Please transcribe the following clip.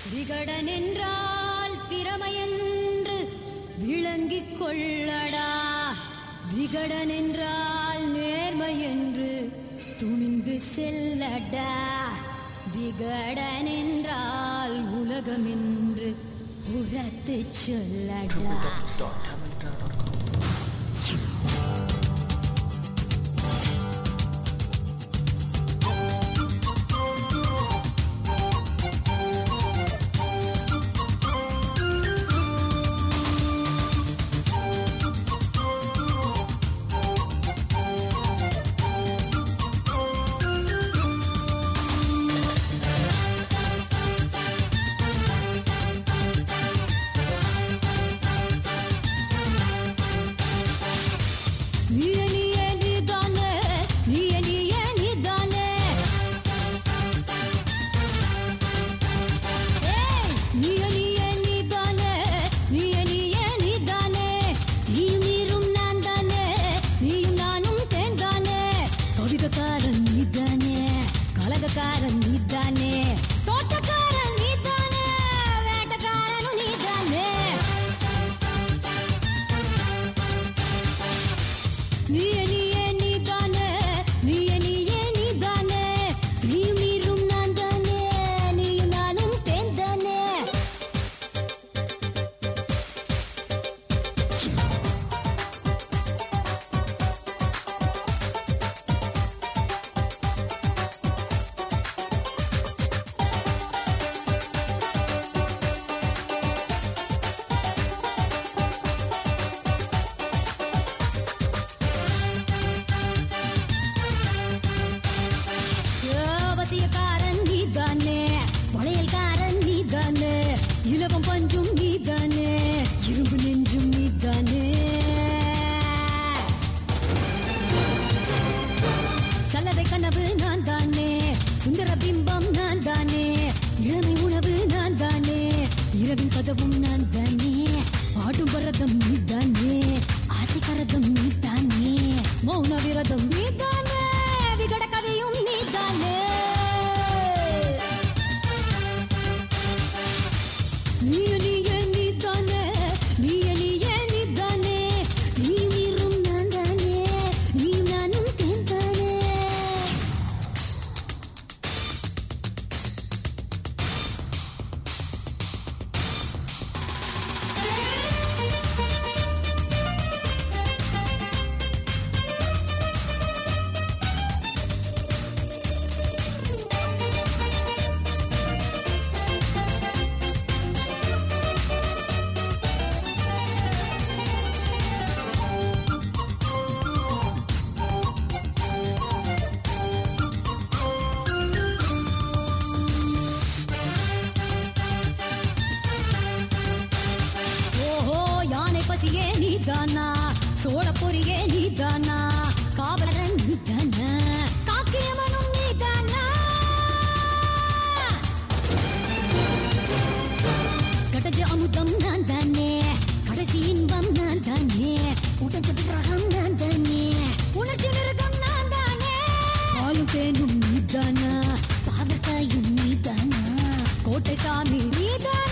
விகடன் என்றால் திறமையென்று விளங்கிக் கொள்ளடா விகடன் என்றால் நேர்மை என்று துணிந்து செல்லடா விகடன் என்றால் உலகம் என்று உரத்து சொல்லடா நீயே நீயே நீதானே நீயே நீயே நீதானே ஏய் நீயே நீயே நீதானே நீயே நீயே நீதானே நீயும் நீரும் நான் தானே நீயும் நானும் தேன்தானே கவிதக்காரன் நீதானே கலகக்காரன் நீதானே தோட்டக்காரன் நீதானே வேட்டக்காரனும் நீதானே நீயே நீயே நீதானே நீயே நீயே நீதானே நீயும் நீரும் நான் தானே நீயும் நானும் தேன்தானே அவசியக்காரன் நீதானே வளையல்காரன் நீதானே இலவம் பஞ்சும் நீதானே இரும்பு நெஞ்சும் நீதானே சல்லவை கனவு நான் தானே சுந்தர பிம்பம் நான் தானே இளமை உணவு நான் தானே இரவின் கதவும் நான் தானே ஆடும் பரதம் நீதானே ஆசை கரதம் நீதானே மௌன விரதம் நீதானே விகட கதையும் நீதானே நீயே நீயே நீதானே நீயே நீயே நீதானே நீயும் நீரும் நான் தானே நீயும் நானும் தேன்தானே ஓஹோ யானை பசியே நீதானா சோழ பொறியே நீதானா காவலரன் நீதானா காக்கியவனும் நீதானா கடஜ அமுதம் நான் தானே கடைசி இன்பம் நான் தானே உடஞ்ச விக்கிரகம் நான் தானே உணர்ச்சி மிருகம் நான் தானே பாலும் தேனும் நீதானா பாவக்காயும் நீதானா கோட்டை சாமி நீதானா